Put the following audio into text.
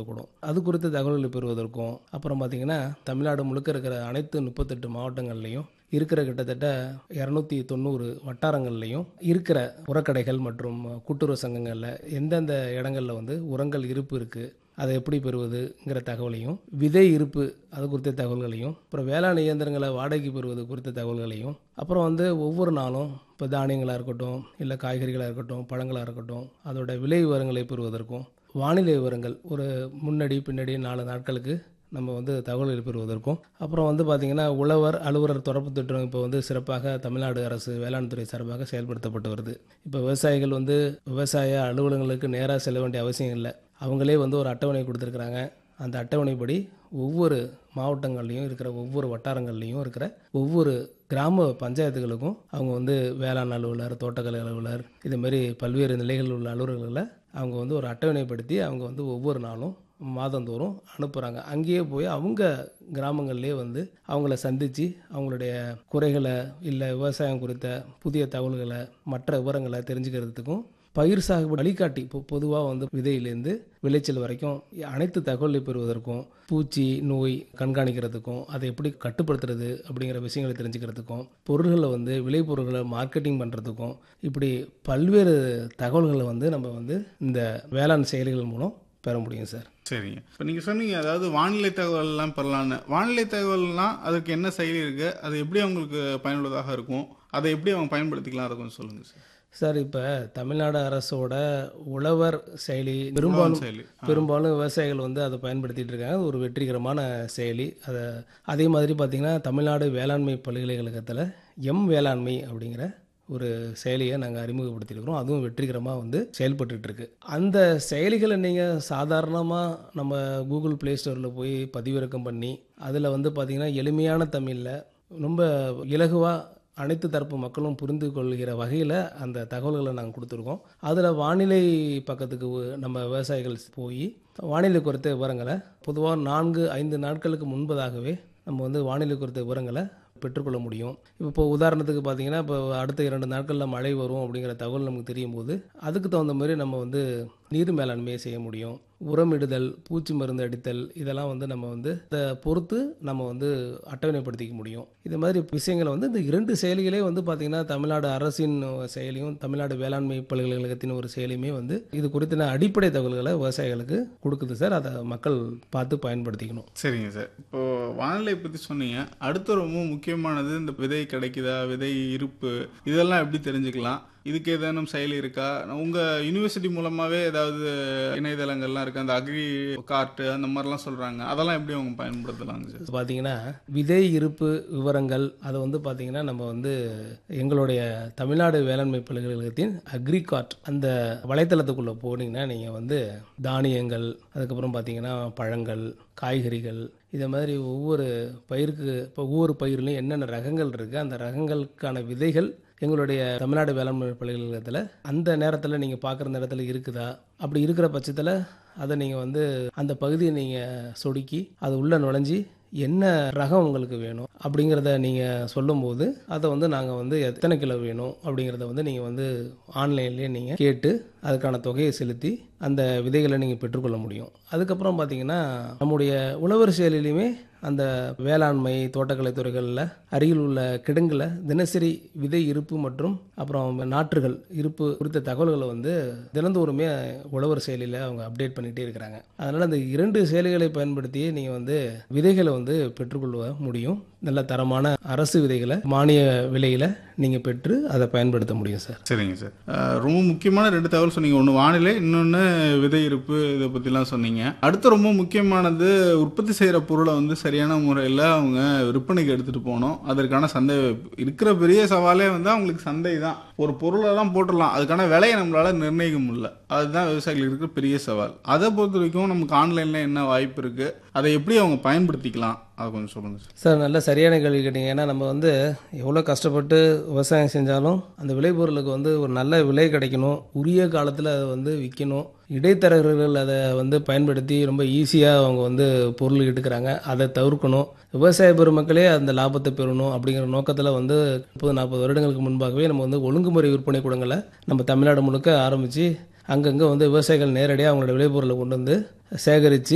பயன்படுத்தக்கூடும் அது குறித்த தகவல்களை பெறுவதற்கும் அப்புறம் பார்த்தீங்கன்னா தமிழ்நாடு முழுக்க இருக்கிற அனைத்து முப்பத்தெட்டு மாவட்டங்கள்லையும் இருக்கிற கிட்டத்தட்ட இரநூத்தி தொண்ணூறு வட்டாரங்கள்லையும் இருக்கிற உரக்கடைகள் மற்றும் கூட்டுறவு சங்கங்களில் எந்தெந்த இடங்களில் வந்து உரங்கள் இருப்பு இருக்குது அதை எப்படி பெறுவதுங்கிற தகவலையும் விதை இருப்பு அது குறித்த தகவல்களையும் அப்புறம் வேளாண் இயந்திரங்களை வாடகைக்கு பெறுவது குறித்த தகவல்களையும் அப்புறம் வந்து ஒவ்வொரு நாளும் இப்போ தானியங்களாக இருக்கட்டும் இல்லை காய்கறிகளாக இருக்கட்டும் பழங்களாக இருக்கட்டும் அதோட விலை விவரங்களை பெறுவதற்கும் வானிலை விவரங்கள் ஒரு முன்னாடி பின்னாடி நாலு நாட்களுக்கு நம்ம வந்து தகவல்கள் பெறுவதற்கும் அப்புறம் வந்து பார்த்திங்கன்னா உழவர் அலுவலர் தொடர்பு திட்டம் இப்போ வந்து சிறப்பாக தமிழ்நாடு அரசு வேளாண் துறை சார்பாக செயல்படுத்தப்பட்டு வருது இப்போ விவசாயிகள் வந்து விவசாய அலுவலகங்களுக்கு நேராக செல்ல வேண்டிய அவசியம் இல்லை அவங்களே வந்து ஒரு அட்டவணை கொடுத்துருக்குறாங்க அந்த அட்டவணைப்படி ஒவ்வொரு மாவட்டங்கள்லையும் இருக்கிற ஒவ்வொரு வட்டாரங்கள்லையும் இருக்கிற ஒவ்வொரு கிராம பஞ்சாயத்துகளுக்கும் அவங்க வந்து வேளாண் அலுவலர் தோட்டக்கலை அலுவலர் இதுமாரி பல்வேறு நிலைகளில் உள்ள அலுவலர்களை அவங்க வந்து ஒரு அட்டவணைப்படுத்தி அவங்க வந்து ஒவ்வொரு நாளும் மாதந்தோறும் அனுப்புகிறாங்க அங்கேயே போய் அவங்க கிராமங்கள்லேயே வந்து அவங்கள சந்தித்து அவங்களுடைய குறைகளை இல்லை விவசாயம் குறித்த புதிய தகவல்களை மற்ற விவரங்களை தெரிஞ்சுக்கிறதுக்கும் பயிர் சாகுபடி வழிகாட்டி இப்போ பொதுவாக வந்து விதையிலேருந்து விளைச்சல் வரைக்கும் அனைத்து தகவலை பெறுவதற்கும் பூச்சி நோய் கண்காணிக்கிறதுக்கும் அதை எப்படி கட்டுப்படுத்துறது அப்படிங்கிற விஷயங்களை தெரிஞ்சுக்கிறதுக்கும் பொருள்களை வந்து விளைபொருட்களை மார்க்கெட்டிங் பண்ணுறதுக்கும் இப்படி பல்வேறு தகவல்களை வந்து நம்ம வந்து இந்த வேளாண் செயலிகள் மூலம் பெற முடியும் சார் சரிங்க இப்போ நீங்கள் சொன்னீங்க அதாவது வானிலை தகவல்லாம் பெறலான்னு வானிலை தகவல்லாம் அதுக்கு என்ன செயலி இருக்குது அது எப்படி அவங்களுக்கு பயனுள்ளதாக இருக்கும் அதை எப்படி அவங்க பயன்படுத்திக்கலாம் அதை கொஞ்சம் சொல்லுங்கள் சார் சார் இப்போ தமிழ்நாடு அரசோட உழவர் செயலி பெரும்பாலும் செயலி பெரும்பாலும் விவசாயிகள் வந்து அதை பயன்படுத்திட்டு இருக்காங்க அது ஒரு வெற்றிகரமான செயலி அதை அதே மாதிரி பார்த்திங்கன்னா தமிழ்நாடு வேளாண்மை பல்கலைக்கழகத்தில் எம் வேளாண்மை அப்படிங்கிற ஒரு செயலியை நாங்கள் அறிமுகப்படுத்தியிருக்கிறோம் அதுவும் வெற்றிகரமாக வந்து செயல்பட்டுட்டு இருக்கு அந்த செயலிகளை நீங்கள் சாதாரணமாக நம்ம கூகுள் ப்ளே ஸ்டோரில் போய் பதிவிறக்கம் பண்ணி அதில் வந்து பார்த்திங்கன்னா எளிமையான தமிழில் ரொம்ப இலகுவாக அனைத்து தரப்பு மக்களும் புரிந்து கொள்கிற வகையில் அந்த தகவல்களை நாங்கள் கொடுத்துருக்கோம் அதில் வானிலை பக்கத்துக்கு ஒ- நம்ம விவசாயிகள் போய் வானிலை குறித்த விவரங்களை பொதுவாக நான்கு ஐந்து நாட்களுக்கு முன்பதாகவே நம்ம வந்து வானிலை குறித்த விவரங்களை பெற்றுக்கொள்ள முடியும் இப்போ உதாரணத்துக்கு பார்த்தீங்கன்னா இப்போ அடுத்த இரண்டு நாட்களில் மழை வரும் அப்படிங்கிற தகவல் நமக்கு தெரியும் போது அதுக்கு தகுந்த மாதிரி நம்ம வந்து நீர் மேலாண்மையை செய்ய முடியும் உரமிடுதல் பூச்சி மருந்து அடித்தல் இதெல்லாம் வந்து நம்ம வந்து இதை பொறுத்து நம்ம வந்து அட்டவணைப்படுத்திக்க முடியும் இது மாதிரி விஷயங்களை வந்து இந்த இரண்டு செயலிகளே வந்து பார்த்திங்கன்னா தமிழ்நாடு அரசின் செயலியும் தமிழ்நாடு வேளாண்மை பல்கலைக்கழகத்தின் ஒரு செயலியுமே வந்து இது குறித்த அடிப்படை தகவல்களை விவசாயிகளுக்கு கொடுக்குது சார் அதை மக்கள் பார்த்து பயன்படுத்திக்கணும் சரிங்க சார் இப்போ வானிலை பற்றி சொன்னீங்க அடுத்து ரொம்ப முக்கியமானது இந்த விதை கிடைக்குதா விதை இருப்பு இதெல்லாம் எப்படி தெரிஞ்சுக்கலாம் இதுக்கு ஏதேனும் செயலி இருக்கா உங்கள் யூனிவர்சிட்டி மூலமாகவே ஏதாவது இணையதளங்கள்லாம் இருக்குது அந்த அக்ரி கார்ட்டு அந்த மாதிரிலாம் சொல்கிறாங்க அதெல்லாம் எப்படி அவங்க பயன்படுத்தலாங்க சார் பார்த்தீங்கன்னா விதை இருப்பு விவரங்கள் அதை வந்து பார்த்தீங்கன்னா நம்ம வந்து எங்களுடைய தமிழ்நாடு வேளாண்மை பல்கலைக்கழகத்தின் அக்ரிகார்ட் அந்த வலைத்தளத்துக்குள்ளே போனீங்கன்னா நீங்கள் வந்து தானியங்கள் அதுக்கப்புறம் பார்த்தீங்கன்னா பழங்கள் காய்கறிகள் இதை மாதிரி ஒவ்வொரு பயிருக்கு இப்போ ஒவ்வொரு பயிர்லையும் என்னென்ன ரகங்கள் இருக்குது அந்த ரகங்களுக்கான விதைகள் எங்களுடைய தமிழ்நாடு வேளாண்மை பல்கலைக்கழகத்தில் அந்த நேரத்தில் நீங்கள் பார்க்குற நேரத்தில் இருக்குதா அப்படி இருக்கிற பட்சத்தில் அதை நீங்கள் வந்து அந்த பகுதியை நீங்கள் சொடுக்கி அது உள்ளே நுழைஞ்சி என்ன ரகம் உங்களுக்கு வேணும் அப்படிங்கிறத நீங்கள் சொல்லும்போது அதை வந்து நாங்கள் வந்து எத்தனை கிலோ வேணும் அப்படிங்கிறத வந்து நீங்கள் வந்து ஆன்லைன்லேயே நீங்கள் கேட்டு அதுக்கான தொகையை செலுத்தி அந்த விதைகளை நீங்கள் பெற்றுக்கொள்ள முடியும் அதுக்கப்புறம் பார்த்தீங்கன்னா நம்முடைய உழவர் செயலிலையுமே அந்த வேளாண்மை தோட்டக்கலை துறைகளில் அருகில் உள்ள கிடங்குல தினசரி விதை இருப்பு மற்றும் அப்புறம் நாற்றுகள் இருப்பு குறித்த தகவல்களை வந்து தினந்தோறுமே உழவர் செயலியில் அவங்க அப்டேட் பண்ணிகிட்டே இருக்கிறாங்க அதனால் அந்த இரண்டு செயலிகளை பயன்படுத்தி நீங்கள் வந்து விதைகளை வந்து பெற்றுக்கொள்ள முடியும் நல்ல தரமான அரசு விதைகளை மானிய விலையில் நீங்கள் பெற்று அதை பயன்படுத்த முடியும் சார் சரிங்க சார் அஹ், ரொம்ப முக்கியமான ரெண்டு தகவல் சொன்னீங்க ஒன்று வானிலை இன்னொன்று விதை இருப்பு இதை பற்றிலாம் சொன்னீங்க அடுத்து ரொம்ப முக்கியமானது உற்பத்தி செய்கிற பொருளை வந்து சரியான முறையில் அவங்க விற்பனைக்கு எடுத்துகிட்டு போகணும் அதற்கான சந்தை இருக்கிற பெரிய சவாலே வந்து அவங்களுக்கு சந்தை தான் ஒரு பொருளெல்லாம் போட்டுடலாம் அதுக்கான விலையை நம்மளால் நிர்ணயிக்க முடியல அதுதான் விவசாயிகளுக்கு இருக்கிற பெரிய சவால் அதை பொறுத்த வரைக்கும் நமக்கு ஆன்லைனில் என்ன வாய்ப்பு இருக்குது அதை எப்படி அவங்க பயன்படுத்திக்கலாம் அதை கொஞ்சம் சொல்லுங்கள் சார் சார் நல்ல சரியான கேள்வி கேட்டீங்க ஏன்னா நம்ம வந்து எவ்வளோ கஷ்டப்பட்டு விவசாயம் செஞ்சாலும் அந்த விளைபொருளுக்கு வந்து ஒரு நல்ல விலை கிடைக்கணும் உரிய காலத்தில் அதை வந்து விற்கணும் இடைத்தரகர்கள் அதை வந்து பயன்படுத்தி ரொம்ப ஈஸியாக அவங்க வந்து பொருள் எடுக்கிறாங்க அதை தவிர்க்கணும் விவசாய பெருமக்களே அந்த லாபத்தை பெறணும் அப்படிங்கிற நோக்கத்தில் வந்து முப்பது நாற்பது வருடங்களுக்கு முன்பாகவே நம்ம வந்து ஒழுங்குமுறை விற்பனை கூடங்களை நம்ம தமிழ்நாடு முழுக்க ஆரம்பித்து அங்கங்கே வந்து விவசாயிகள் நேரடியாக அவங்களோட விளைபொருளை கொண்டு வந்து சேகரித்து